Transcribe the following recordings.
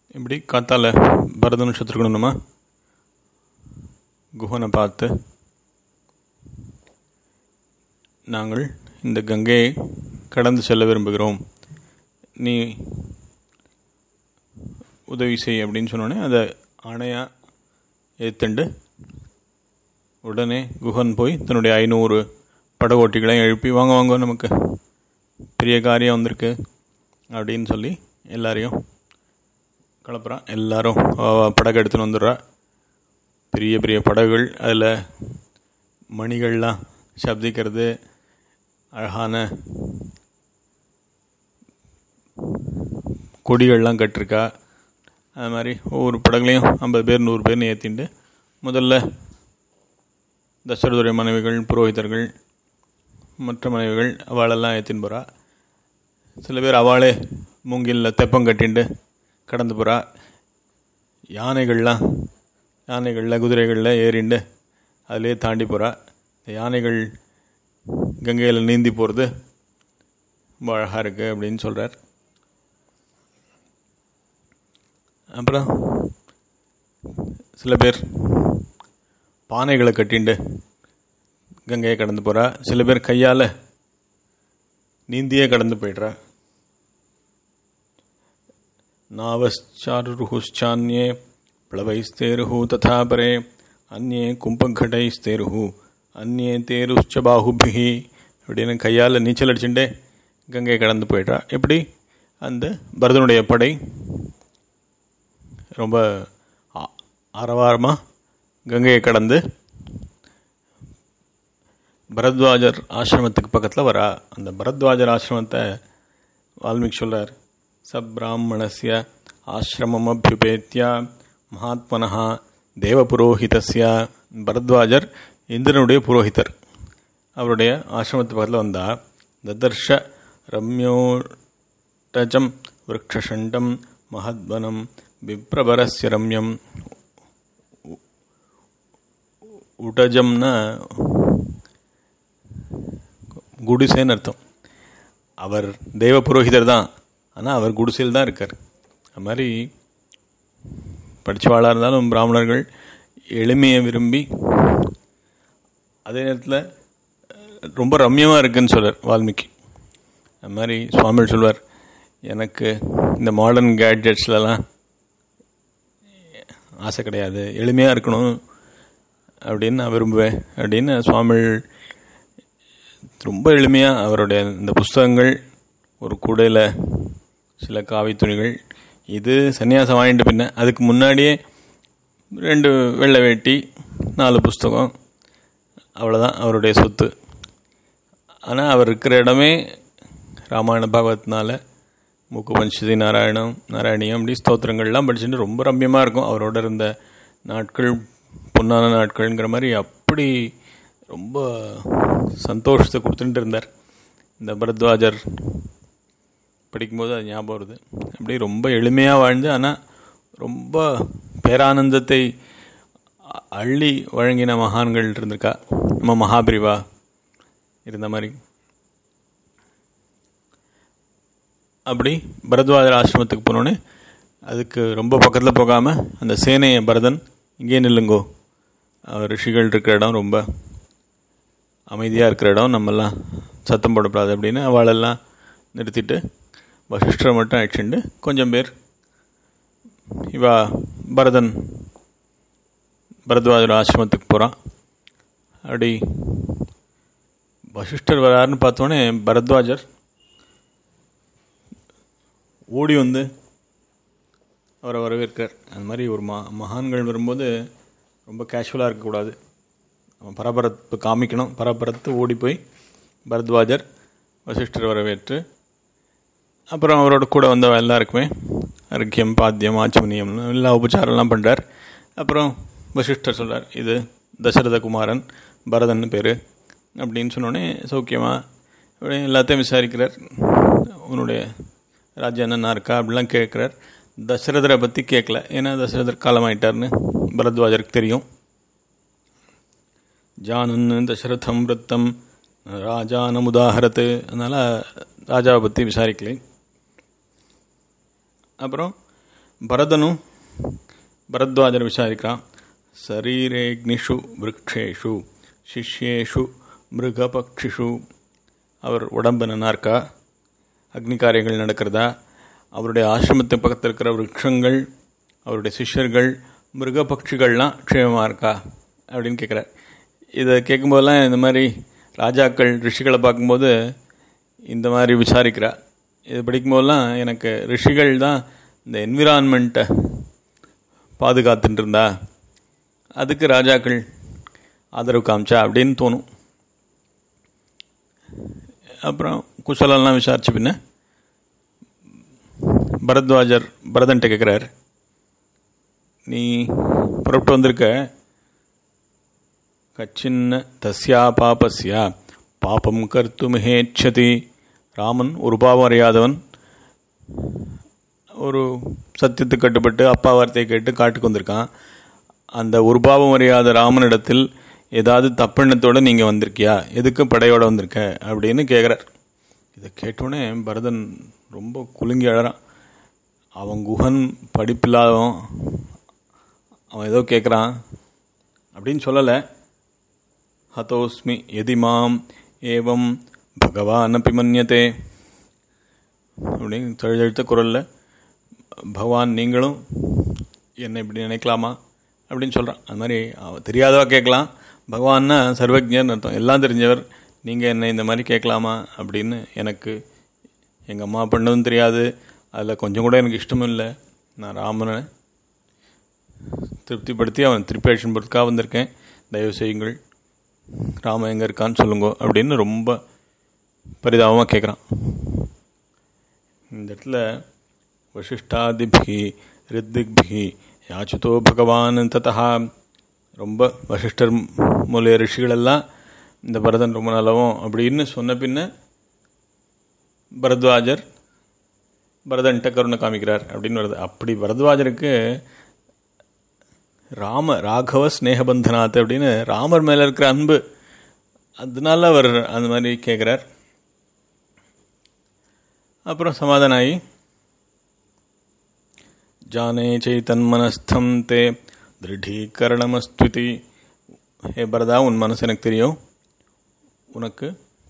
இப்படி காத்தால பரதனும் சத்ருகனுமா குஹனை பார்த்து நாங்கள் இந்த கங்கையை கடந்து செல்ல விரும்புகிறோம் நீ உதவி செய் அப்படின்னு சொன்னோடனே அதை ஆணையாக ஏத்துண்டு உடனே குஹன் போய் தன்னுடைய ஐநூறு படகோட்டிகளையும் எழுப்பி வாங்க வாங்க நமக்கு பெரிய காரியம் வந்திருக்கு அப்படின்னு சொல்லி எல்லாரையும் கிளப்புறான் எல்லாரும் படகு எடுத்துன்னு வந்துடுறா பெரிய பெரிய படகுகள் அதில் மணிகள்லாம் சப்திக்கிறது அழகான கொடிகள்லாம் கட்டிருக்கா அது மாதிரி ஒவ்வொரு படகுலையும் ஐம்பது பேர் நூறு பேர்னு ஏற்றிண்டு முதல்ல தசரதுடைய மனைவிகள் புரோகிதர்கள் மற்ற மனைவிகள் அவளெல்லாம் ஏற்றின்னு போகிறா சில பேர் அவளே மூங்கிலில் தெப்பம் கட்டிண்டு கடந்து போகிறா யானைகள்லாம் யானைகளில் குதிரைகளில் ஏறிண்டு அதிலே தாண்டி போகிறா இந்த யானைகள் கங்கையில் நீந்தி போகிறது ரொம்ப அழகாக இருக்குது அப்படின்னு சொல்கிறார் அப்புறம் சில பேர் பானைகளை கட்டிண்டு கங்கையை கடந்து போகிறா சில பேர் கையால் நீந்தியே கடந்து போய்ட்றா நாவச்சாருருஹுச்சான்யே प्लवैस्तेरुः तथा परे अन्ये கும்பகடைஸ்தேருः அந்நே தேருச்ச பாகுபிகி அப்படின்னு கையால் நீச்சல் அடிச்சுட்டே கங்கையை கடந்து போயிட்டா எப்படி அந்த பரதனுடைய படை ரொம்ப ஆரவாரமாக கங்கையை கடந்து பரத்வாஜர் ஆசிரமத்துக்கு பக்கத்தில் வரா அந்த பரத்வாஜர் ஆசிரமத்தை வால்மீகி சொல்கிறார் சப்ராமணஸ்ய ஆசிரமம் அபியுபேத்தியா மகாத்மனா தேவபுரோஹிதஸ்ய பரத்வாஜர் இந்திரனுடைய புரோஹிதர் அவருடைய ஆசிரமத்து பக்கத்தில் வந்தால் ததர்ஷ ரம்யோட்டஜம் விரக்ஷண்டம் மகத்வனம் விப்ரபரஸ்ய ரம்யம் உடஜம்னா குடிசைன்னு அர்த்தம் அவர் தெய்வ புரோஹிதர் தான் ஆனால் அவர் குடிசையில் தான் இருக்கார் அது மாதிரி படித்தவாளாக இருந்தாலும் பிராமணர்கள் எளிமையை விரும்பி அதே நேரத்தில் ரொம்ப ரம்யமாக இருக்குன்னு சொல்வார் வால்மீகி அது மாதிரி சுவாமிகள் சொல்வார் எனக்கு இந்த மாடர்ன் கேட்ஜெட்ஸ்லலாம் ஆசை கிடையாது எளிமையாக இருக்கணும் அப்படின்னு நான் விரும்புவேன் அப்படின்னு சுவாமிகள் ரொம்ப எளிமையாக அவருடைய இந்த புஸ்தகங்கள் ஒரு கூடையில் சில காவி துணிகள் இது சன்னியாசம் வாங்கிட்டு பின்ன அதுக்கு முன்னாடியே ரெண்டு வெள்ளை வேட்டி நாலு புஸ்தகம் அவ்வளோதான் அவருடைய சொத்து ஆனால் அவர் இருக்கிற இடமே ராமாயண பாகவத்னால மூக்கு பஞ்சதி நாராயணம் நாராயணியம் அப்படி ஸ்தோத்திரங்கள்லாம் படிச்சுட்டு ரொம்ப ரம்யமாக இருக்கும் அவரோட இருந்த நாட்கள் பொன்னான நாட்கள்ங்கிற மாதிரி அப்படி ரொம்ப சந்தோஷத்தை கொடுத்துட்டு இருந்தார் இந்த பரத்வாஜர் படிக்கும்போது அது ஞாபகம் வருது அப்படி ரொம்ப எளிமையாக வாழ்ந்து ஆனால் ரொம்ப பேரானந்தத்தை அள்ளி வழங்கின மகான்கள் இருந்திருக்கா நம்ம மகாபிரிவா இருந்த மாதிரி அப்படி பரத்வாஜர் ஆசிரமத்துக்கு போனோன்னே அதுக்கு ரொம்ப பக்கத்தில் போகாமல் அந்த சேனையை பரதன் இங்கே நில்லுங்கோ ரிஷிகள் இருக்கிற இடம் ரொம்ப அமைதியாக இருக்கிற இடம் நம்மெல்லாம் சத்தம் போடக்கூடாது அப்படின்னு அவளெல்லாம் நிறுத்திட்டு வசிஷ்டரை மட்டும் அழிச்சுண்டு கொஞ்சம் பேர் இவா பரதன் பரத்வாஜர் ஆசிரமத்துக்கு போகிறான் அப்படி வசிஷ்டர் வராருன்னு பார்த்தோன்னே பரத்வாஜர் ஓடி வந்து அவரை வரவேற்கிறார் அந்த மாதிரி ஒரு மா மகான்கள் வரும்போது ரொம்ப கேஷுவலாக இருக்கக்கூடாது அவன் பரபரப்பு காமிக்கணும் பரபரத்து ஓடி போய் பரத்வாஜர் வசிஷ்டர் வரவேற்று அப்புறம் அவரோட கூட வந்த எல்லாருக்குமே அர்க்கியம் பாத்தியம் ஆச்சமனியம்னு எல்லா உபச்சாரம்லாம் பண்ணுறார் அப்புறம் வசிஷ்டர் சொல்கிறார் இது தசரத குமாரன் பரதன் பேர் அப்படின்னு சொன்னோடனே சௌக்கியமாக எல்லாத்தையும் விசாரிக்கிறார் உன்னுடைய ராஜ்யம் என்னென்ன இருக்கா அப்படிலாம் கேட்குறார் தசரதரை பற்றி கேட்கல ஏன்னா தசரதர் காலமாயிட்டார்னு பரத்வாஜருக்கு தெரியும் ஜானன் தசரதம் விரத்தம் ராஜானம் உதாகரத்து அதனால் ராஜாவை பற்றி விசாரிக்கலை அப்புறம் பரதனும் பரத்வாஜர் விசாரிக்கிறான் சரீரேக்னிஷு விரக்ஷேஷு சிஷ்யேஷு மிருகபக்ஷிஷு அவர் உடம்பு நன்னா இருக்கா அக்னி காரியங்கள் நடக்கிறதா அவருடைய ஆசிரமத்து பக்கத்தில் இருக்கிற விரக்ஷங்கள் அவருடைய சிஷ்யர்கள் மிருகபக்ஷிகள்லாம் க்ஷேமமாக இருக்கா அப்படின்னு கேட்குறார் இதை கேட்கும்போதெல்லாம் இந்த மாதிரி ராஜாக்கள் ரிஷிகளை பார்க்கும்போது இந்த மாதிரி விசாரிக்கிறா இது படிக்கும்போதெல்லாம் எனக்கு ரிஷிகள் தான் இந்த என்விரான்மெண்ட்டை பாதுகாத்துட்டு இருந்தா அதுக்கு ராஜாக்கள் ஆதரவு காமிச்சா அப்படின்னு தோணும் அப்புறம் குசலெல்லாம் விசாரிச்சு பின்ன பரத்வாஜர் பரதன்ட்ட கேட்குறார் நீ புறப்பட்டு வந்திருக்க கச்சின்ன தஸ்யா பாபஸ்யா பாபம் கர்த்துமிஹேட்சதி ராமன் ஒரு பாவம் அறியாதவன் ஒரு சத்தியத்துக்கு கட்டுப்பட்டு அப்பா வார்த்தையை கேட்டு காட்டுக்கு வந்திருக்கான் அந்த ஒரு பாவம் அறியாத ராமனிடத்தில் ஏதாவது தப்பெண்ணத்தோடு நீங்கள் வந்திருக்கியா எதுக்கு படையோடு வந்திருக்க அப்படின்னு கேட்குறார் இதை கேட்டோடனே பரதன் ரொம்ப குலுங்கி அழறான் அவன் குஹன் படிப்பில்லாதவன் அவன் ஏதோ கேட்குறான் அப்படின்னு சொல்லலை ஹதோஸ்மி எதி மாம் ஏவம் பகவான் அப்பி மன்யத்தே அப்படின்னு தழுதழுத்த குரலில் பகவான் நீங்களும் என்னை இப்படி நினைக்கலாமா அப்படின்னு சொல்கிறான் அது மாதிரி அவன் தெரியாதவா கேட்கலாம் பகவான்னா சர்வஜர்னு அர்த்தம் எல்லாம் தெரிஞ்சவர் நீங்கள் என்னை இந்த மாதிரி கேட்கலாமா அப்படின்னு எனக்கு எங்கள் அம்மா பண்ணதும் தெரியாது அதில் கொஞ்சம் கூட எனக்கு இஷ்டமும் இல்லை நான் ராமனை திருப்திப்படுத்தி அவன் திருப்பி அழிச்சுன்னு போகிறதுக்காக வந்திருக்கேன் தயவு செய்யுங்கள் ராம எங்கே இருக்கான்னு சொல்லுங்க அப்படின்னு ரொம்ப பரிதாபமாக கேட்குறான் இந்த இடத்துல வசிஷ்டாதிபி ரித்திக்பி யாச்சுதோ பகவான் ததா ரொம்ப வசிஷ்டர் மூலிய ரிஷிகளெல்லாம் இந்த பரதன் ரொம்ப நல்லவும் அப்படின்னு சொன்ன பின்ன பரத்வாஜர் பரதன்ட்ட கருணை காமிக்கிறார் அப்படின்னு வருது அப்படி பரத்வாஜருக்கு ராம ராகவ ஸ்னேகபந்தனாத் அப்படின்னு ராமர் மேலே இருக்கிற அன்பு அதனால அவர் அந்த மாதிரி கேட்குறார் அப்புறம் சமாதானம் ஆகி ஜானே சைத்தன்மனஸ்தம் தே திருடீகரணமஸ்துதி ஏ பரதா உன் மனசு எனக்கு தெரியும் உனக்கு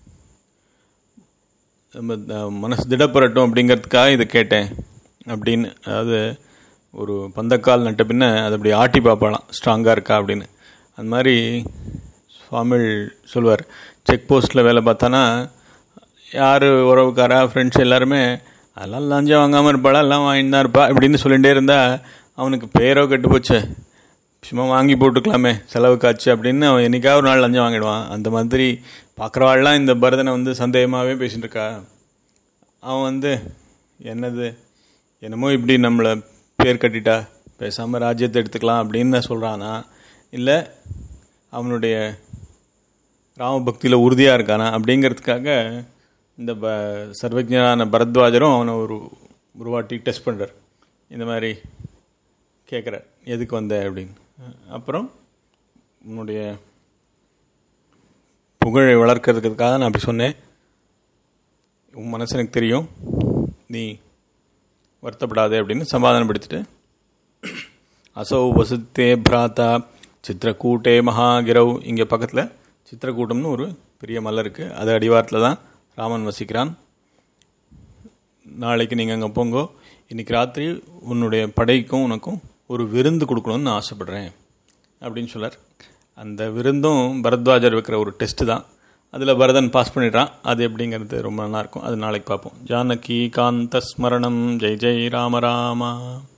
மனசு திடப்படட்டும் அப்படிங்கிறதுக்காக இதை கேட்டேன் அப்படின்னு அதாவது ஒரு பந்தக்கால் நட்ட பின்ன அது அப்படி ஆட்டி பார்ப்பாலாம் ஸ்ட்ராங்காக இருக்கா அப்படின்னு அந்த மாதிரி சுவாமிகள் சொல்வார் செக் போஸ்ட்டில் வேலை பார்த்தானா யார் உறவுக்காரா ஃப்ரெண்ட்ஸ் எல்லாருமே அதெல்லாம் லஞ்சம் வாங்காமல் இருப்பாளா எல்லாம் வாங்கிட்டு தான் இருப்பா இப்படின்னு சொல்லிகிட்டே இருந்தால் அவனுக்கு பேரோ கெட்டு போச்சு சும்மா வாங்கி போட்டுக்கலாமே செலவுக்காச்சு அப்படின்னு அவன் என்னைக்காவது ஒரு நாள் லஞ்சம் வாங்கிடுவான் அந்த மாதிரி பார்க்குறவாள்லாம் இந்த பரதனை வந்து சந்தேகமாகவே பேசிட்டு இருக்கா அவன் வந்து என்னது என்னமோ இப்படி நம்மளை பேர் கட்டிட்டா பேசாமல் ராஜ்யத்தை எடுத்துக்கலாம் அப்படின்னு சொல்கிறானா இல்லை அவனுடைய ராமபக்தியில் உறுதியாக இருக்கானா அப்படிங்கிறதுக்காக இந்த ப சர்வஜனான பரத்வாஜரும் அவனை ஒரு ஒரு வாட்டி டெஸ்ட் பண்ணுறார் இந்த மாதிரி கேட்குறார் எதுக்கு வந்த அப்படின்னு அப்புறம் உன்னுடைய புகழை வளர்க்கறதுக்காக நான் அப்படி சொன்னேன் உன் மனசு எனக்கு தெரியும் நீ வருத்தப்படாதே அப்படின்னு சமாதானப்படுத்திட்டு அசௌ வசுத்தே பிராத்தா சித்திரக்கூட்டே மகாகிரவ் இங்கே பக்கத்தில் சித்திரக்கூட்டம்னு ஒரு பெரிய மலை இருக்குது அது அடிவாரத்தில் தான் ராமன் வசிக்கிறான் நாளைக்கு நீங்கள் அங்கே போங்கோ இன்றைக்கி ராத்திரி உன்னுடைய படைக்கும் உனக்கும் ஒரு விருந்து கொடுக்கணும்னு நான் ஆசைப்பட்றேன் அப்படின்னு சொல்லார் அந்த விருந்தும் பரத்வாஜர் வைக்கிற ஒரு டெஸ்ட்டு தான் அதில் பரதன் பாஸ் பண்ணிடுறான் அது எப்படிங்கிறது ரொம்ப நல்லாயிருக்கும் அது நாளைக்கு பார்ப்போம் ஜானகி காந்த ஸ்மரணம் ஜெய் ஜெய் ராம ராமா